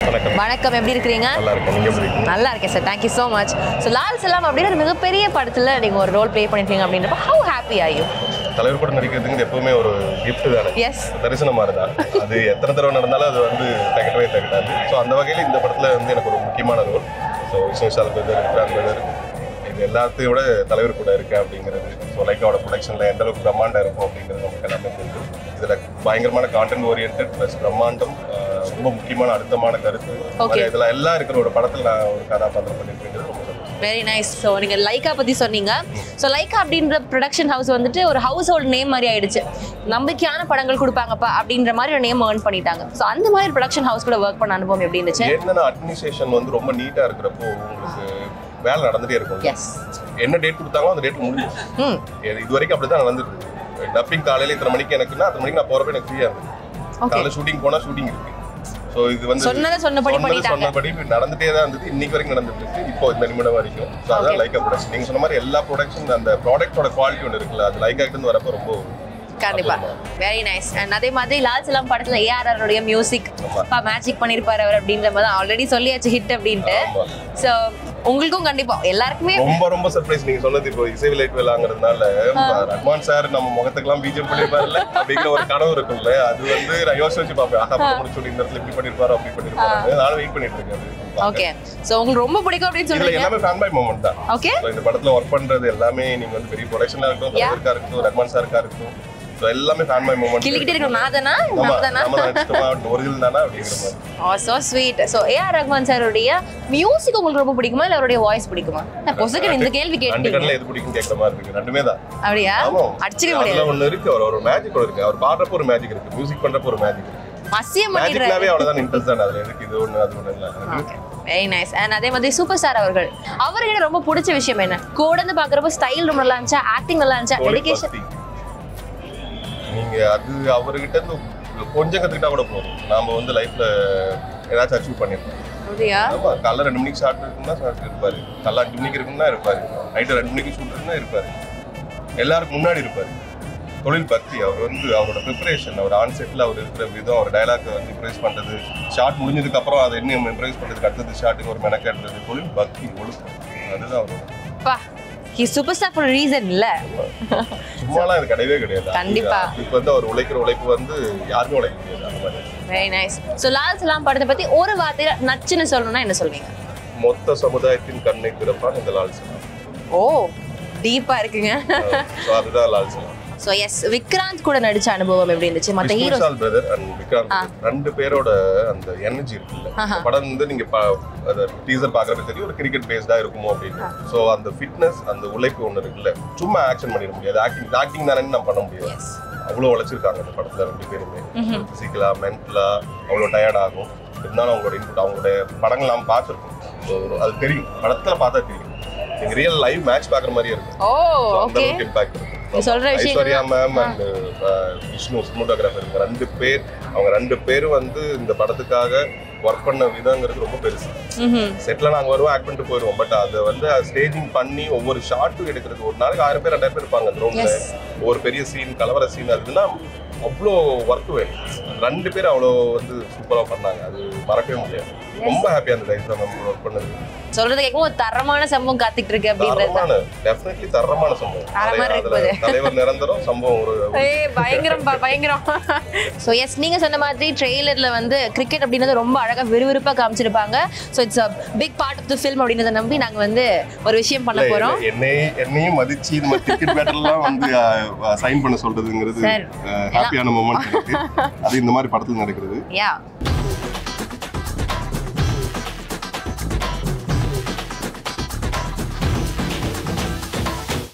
வணக்கம் வணக்கம் எப்படி இருக்கிறீங்க நல்லா இருக்கேன் நீங்க எப்படி இருக்கீங்க நல்லா இருக்கேன் sir thank you so much so Lal Salaam அப்படின்னு ஒரு மிகப்பெரிய படத்தில் நீங்கள் ஒரு ரோல் ப்ளே பண்ணிருக்கீங்க அப்படின்றப்ப ஹவு ஹாப்பி ஆர் யூ தலைவர் கூட நடிக்கிறதுக்கு எப்பவுமே ஒரு கிஃப்ட் தானே எஸ் தரிசனம் மாதிரி தான் அது எத்தனை தடவை நடந்தாலும் அது வந்து தகட்டவே தகட்டாது ஸோ அந்த வகையில் இந்த படத்தில் வந்து எனக்கு ஒரு முக்கியமான role so விஷ்ணுஷால் brother Vikrant brother இது எல்லாத்தையும் விட தலைவர் கூட இருக்கு அப்படிங்கிறது ஸோ லைக்காவோட ப்ரொடக்ஷனில் எந்த அளவுக்கு பிரம்மாண்டம் இருக்கும் அப்படிங்கிறது நமக்கு எல்லாமே தெரியும் இதில் பயங்கரமான கான்டென்ட் ஓரியன்ட் ப்ளஸ் பிரம்மாண்டம் ஆஹ், ரொம்ப முக்கியமான அழுத்தமான கருத்து இந்த மாதிரி Okay. இதெல்லாம் எல்லாம் இருக்கிற ஒரு படத்தில் நான் ஒரு கதாபாத்திரம் பண்ணிட்டு இருக்கிறது ரொம்ப சந்தோஷம் வெரி நைஸ் ஸோ நீங்கள் லைக்கா பற்றி சொன்னீங்க ஸோ லைக்கா அப்படின்ற ப்ரொடக்ஷன் ஹவுஸ் வந்துட்டு ஒரு ஹவுஸ் ஹோல்ட் நேம் மாதிரி ஆயிடுச்சு நம்பிக்கையான படங்கள் கொடுப்பாங்கப்பா அப்படின்ற மாதிரி ஒரு நேம் ஏர்ன் பண்ணிட்டாங்க ஸோ அந்த மாதிரி ப்ரொடக்ஷன் ஹவுஸ் கூட ஒர்க் பண்ண அனுபவம் எப்படி இருந்துச்சு என்னன்னா அட்மினிஸ்ட்ரேஷன் வந்து ரொம்ப நீட்டா இருக்கிறப்போ உங்களுக்கு வேலை நடந்துட்டே இருக்கும் எஸ் என்ன டேட் கொடுத்தாங்களோ அந்த டேட் முடியும் ம் இது இது வரைக்கும் அப்படிதான் நடந்துட்டு டப்பிங் காலையில இத்தனை மணிக்கு எனக்குன்னா அத்தனை மணிக்கு நான் போறப்ப எனக்கு ஃப்ரீயா இருந்தது ஓகே காலையில ஷூட்டிங் போனா ஷூட்டிங் இருக்கு ஸோ இது வந்து சொன்னதை சொன்னபடி சொன்னது பண்ணிட்டாங்க சொன்னபடி நடந்துட்டே தான் இருந்தது இன்னைக்கு வரைக்கும் நடந்துட்டு இருக்கு இப்போ இந்த நிமிடம் வரைக்கும் ஸோ அதான் Okay. லைக்கா ப்ரொடக்ஷன் நீங்க சொன்ன மாதிரி எல்லா ப்ரொடக்ஷன் அந்த ப்ராடக்ட்டோட குவாலிட்டி ஒன்று இருக்குல்ல அது லைக்கா இருந்து வரப்போ ரொம்ப கண்டிப்பா வெரி நைஸ் அண்ட் அதே மாதிரி லால் சலாம் படத்துல ஏஆர்ஆருடைய மியூசிக் ஆமா. மேஜிக் பண்ணிருப்பாரு அவர் அப்படின்ற மாதிரி ஆல்ரெடி சொல்லியாச்சு ஹிட் அப்படின்ட்டு ஆமா. ஸோ உங்களுக்கும் கண்டிப்பா எல்லாருக்குமே ரொம்ப ரொம்ப சர்ப்ரைஸ் நீங்க சொன்னது இப்போ இசை விளையாட்டு விளாங்கிறதுனால ரஹ்மான் சார் நம்ம முகத்துக்கெல்லாம் பிஜிஎம் பண்ணிருப்பாருல்ல அப்படிங்கிற ஒரு கனவு இருக்கும்ல அது வந்து நான் யோசிச்சு வச்சு பார்ப்பேன் ஆஹா படம் முடிச்சு இந்த இடத்துல இப்படி பண்ணிருப்பாரு அப்படி பண்ணிருப்பாரு நானும் வெயிட் பண்ணிட்டு இருக்கேன் அது பார்க்க. ஓகே ஸோ உங்களுக்கு ரொம்ப பிடிக்கும் அப்படின்னு இதுல சொல்றீங்க எல்லாமே ஃபேன் பை மூமெண்ட் தான் ஓகே So, இந்த படத்துல ஒர்க் பண்றது எல்லாமே நீங்க வந்து பெரிய ப்ரொடக்ஷனா இருக்கட்டும் Yeah. தலைவருக்கா இருக்கட்டும் ரஹ்மான் சாருக்கா இருக்கட்டும் ஸோ எல்லாமே ஃபேன் பை மூமெண்ட் கிளிக்கிட்டே இருக்கணும் நான் தானா ஆமா நம்ம தானா நம்ம நடிச்சிட்டோமா ஒரிஜினல் தானா அப்படிங்கிற மாதிரி oh so sweet so A R Rahman சாருடைய மியூசிக் உங்களுக்கு ரொம்ப பிடிக்குமா இல்லை அவருடைய வாய்ஸ் பிடிக்குமா நான் பொசுக்கு இந்த கேள்வி ரெண்டு கேட்டீங்க கண்ணில் எது பிடிக்கும் கேட்குற மாதிரி இருக்கு ரெண்டுமே தான் அப்படியா ஆமா அடிச்சுக்க அதுல முடியாது ஒண்ணு இருக்கு அவர் ஒரு மேஜிக் இருக்கு அவர் பாடுறப்ப ஒரு மேஜிக் இருக்கு மியூசிக் பண்றப்ப ஒரு மேஜிக் இருக்கு அசியம் பண்ணிடுறாரு மேஜிக்னாவே அவ்வளவுதான் இன்ட்ரெஸ்ட் தான் அதுல இருக்கு இது ஒண்ணு அது ஒண்ணு இல்ல ஓகே வெரி நைஸ் அண்ட் அதே மாதிரி சூப்பர் ஸ்டார் அவர்கள் அவர்கிட்ட ரொம்ப பிடிச்ச விஷயம் என்ன கூட இருந்து பாக்குறப்ப ஸ்டைல் ரொம்ப நல்லா இருந்துச்சா ஆக்டிங் நல்லா இருந்துச்சா தோழி டெடிகேஷன் பக்தி. நீங்க அது அவர்கிட்ட இருந்து கொஞ்சம் கத்துக்கிட்டா கூட போதும் நாம வந்து லைஃப்ல ஏதாச்சும் அச்சீவ் பண்ணிருக்கோம் அப்படியா ஆமா காலைல ரெண்டு மணிக்கு ஷார்ட் இருக்குன்னா ஷார்ட் இருப்பாரு காலைல அஞ்சு மணிக்கு இருக்குன்னா இருப்பாரு நைட்டு ரெண்டு மணிக்கு ஷூட் இருக்குன்னா இருப்பாரு எல்லாருக்கும் முன்னாடி இருப்பாரு தொழில் பக்தி அவர் வந்து அவரோட ப்ரிப்பரேஷன் அவர் ஆன் செட்டில் அவர் இருக்கிற விதம் அவர் டைலாக் வந்து இம்ப்ரைஸ் பண்றது ஷார்ட் முடிஞ்சதுக்கு அப்புறம் அதை இன்னும் இம்ப்ரைஸ் பண்றதுக்கு அடுத்தது ஷார்ட்டுக்கு ஒரு மெனக்கட்டுறது தொழில் பக்தி ஒழுக்கம் அதுதான் அவரோட பா he super star for reason இல்ல சும்மாலாம் இது கிடையவே கிடையாது கண்டிப்பா. அதுக்கு வந்து அவர் உழைக்கிற உழைப்பு வந்து யாருமே உழைக்க முடியாது அந்த மாதிரி வெரி நைஸ் ஸோ லால் சலாம் படத்தை பத்தி ஒரு வார்த்தையில நச்சுன்னு சொல்லணும்னா என்ன சொல்வீங்க மொத்த சமுதாயத்தின் கண்ணை திறப்பான் இந்த லால் சலாம் ஓ டீப்பா இருக்குங்க ஸோ அதுதான் லால் சலாம் ஸோ எஸ் விக்ராந்த் கூட நடிச்ச அனுபவம் எப்படி இருந்துச்சு மற்ற ஹீரோ விஷ்ணுசால் பிரதர் அண்ட் விக்ராந்த் ஆ. ரெண்டு பேரோட அந்த எனர்ஜி இருக்குல்ல ஆஹா. இந்த படம் வந்து நீங்க டீசர் பாக்குறப்ப தெரியும் ஒரு கிரிக்கெட் பேஸ்டா இருக்குமோ அப்படின்னு சோ அந்த ஃபிட்னஸ் அந்த உழைப்பு ஒண்ணு இருக்குல்ல சும்மா ஆக்ஷன் பண்ணிட முடியாது ஆக்டிங் ஆக்டிங் தானே நம்ம பண்ண முடியாது எஸ் அவ்வளோ உழைச்சிருக்காங்க இந்த படத்துல ரெண்டு பேருமே பிசிக்கலா மென்டலா அவ்வளோ டயர்ட் ஆகும் இருந்தாலும் அவங்களோட இன்புட் அவங்களோட படங்கள் நாம் பார்த்துருக்கோம் ஸோ அது தெரியும் படத்துல பார்த்தா தெரியும் நீங்க ரியல் லைவ் மேட்ச் பாக்குற மாதிரியே இருக்கும் ஓ So, அந்த ஓகே அளவுக்கு இம்பாக்ட் இருக்கும் நீ சொல்ற விஷயங்கள் Aishwarya ma'am and Vishnu cinematographer இந்த ரெண்டு பேர் அவங்க ரெண்டு பேரும் வந்து இந்த படத்துக்காக ஒர்க் பண்ண விதங்கிறது ரொம்ப பெருசு ம் செட்ல நாங்க வருவோம் ஆக்ட் பண்ணிட்டு போயிடுவோம் பட் அதை வந்து ஸ்டேஜிங் பண்ணி ஒவ்வொரு ஷாட்டும் எடுக்கிறது ஒரு நாளைக்கு ஆயிரம் பேர் ரெண்டாயிரம் பேர் இருப்பாங்க கிரௌண்ட்ல Yes. ஒரு பெரிய சீன் கலவர சீன் அதுன்னா அவ்வளோ ஒர்க் வேணும் ரெண்டு பேரும் அவ்வளோ வந்து சூப்பரா பண்ணாங்க அது மறக்கவே முடியாது ரொம்ப ஹாப்பியா அந்த லைஃப்ல நம்ம ஒர்க் பண்ணது சொல்றத கேட்கும் ஒரு தரமான சம்பவம் காத்துட்டு இருக்கு அப்படின்றது தான் தரமான டெஃபினெட்லி தரமான சம்பவம் தரமா அதுல- இருக்கு அதுல தலைவர் நிரந்தரம் சம்பவம் ஒரு ஏய் பயங்கரம் பா, பயங்கரம் ஸோ எஸ் நீங்க சொன்ன மாதிரி ட்ரெய்லர்ல வந்து கிரிக்கெட் அப்படின்றது ரொம்ப அழகா விறுவிறுப்பா காமிச்சிருப்பாங்க so it's a big part of the film அப்படின்றத நம்பி நாங்க வந்து ஒரு விஷயம் பண்ண இல்ல, போறோம் இல்ல, என்னையும் என்னையும் மதிச்சு இந்த மாதிரி டிக்கெட் பேட்டர்லாம் வந்து சைன் பண்ண சொல்றதுங்கிறது Sir, ஹாப்பியான மூமெண்ட் இருக்கு அது இந்த மாதிரி படத்துல நடக்கிறது யா